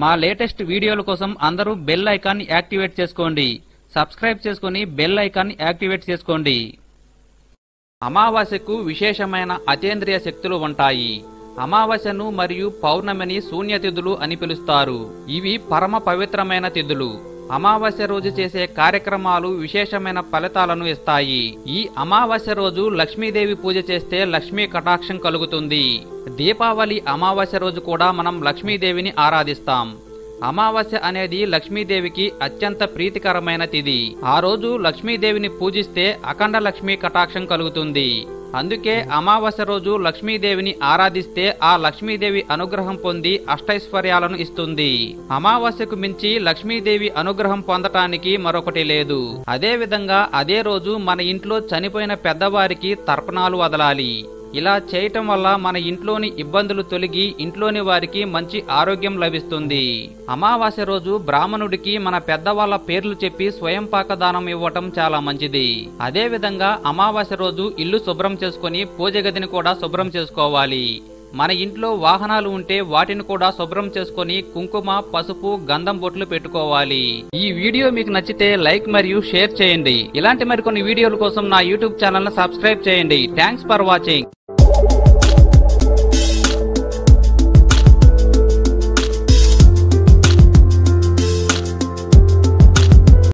మా లేటెస్ట్ వీడియోల కోసం అందరూ బెల్ ఐకాన్ యాక్టివేట్ చేసుకోండి సబ్స్క్రైబ్ చేసుకుని బెల్ ఐకాన్ యాక్టివేట్ చేసుకోండి అమావాస్యకు విశేషమైన అతేంద్రియ శక్తులు ఉంటాయి అమావాస్యను మరియు పౌర్ణమిని శూన్య తిథులు అని పిలుస్తారు ఇవి పరమ పవిత్రమైన తిథులు అమావాస్య రోజు చేసే కార్యక్రమాలు విశేషమైన ఫలితాలను ఇస్తాయి ఈ అమావాస్య రోజు లక్ష్మీదేవి పూజ చేస్తే లక్ష్మీ కటాక్షం కలుగుతుంది దీపావళి అమావాస్య రోజు కూడా మనం లక్ష్మీదేవిని ఆరాధిస్తాం అమావాస్య అనేది లక్ష్మీదేవికి అత్యంత ప్రీతికరమైన తిథి ఆ రోజు లక్ష్మీదేవిని పూజిస్తే అఖండ లక్ష్మీ కటాక్షం కలుగుతుంది అందుకే అమావాస్య రోజు లక్ష్మీదేవిని ఆరాధిస్తే ఆ లక్ష్మీదేవి అనుగ్రహం పొంది అష్టైశ్వర్యాలను ఇస్తుంది అమావాస్యకు మించి లక్ష్మీదేవి అనుగ్రహం పొందటానికి మరొకటి లేదు అదే విధంగా అదే రోజు మన ఇంట్లో చనిపోయిన పెద్దవారికి తర్పణాలు వదలాలి ఇలా చేయటం వల్ల మన ఇంట్లోని ఇబ్బందులు తొలగి ఇంట్లోని వారికి మంచి ఆరోగ్యం లభిస్తుంది అమావాస్య రోజు బ్రాహ్మణుడికి మన పెద్దవాళ్ల పేర్లు చెప్పి స్వయం పాకదానం ఇవ్వటం చాలా మంచిది అదే విధంగా అమావాస్య రోజు ఇల్లు శుభ్రం చేసుకుని పూజ గదిని కూడా శుభ్రం చేసుకోవాలి మన ఇంట్లో వాహనాలు ఉంటే వాటిని కూడా శుభ్రం చేసుకొని కుంకుమ పసుపు గంధం బొట్లు పెట్టుకోవాలి ఈ వీడియో మీకు నచ్చితే లైక్ మరియు షేర్ చేయండి ఇలాంటి మరికొన్ని వీడియోల కోసం నా యూట్యూబ్ ఛానల్ ను సబ్స్క్రైబ్ చేయండి థ్యాంక్స్ ఫర్ వాచింగ్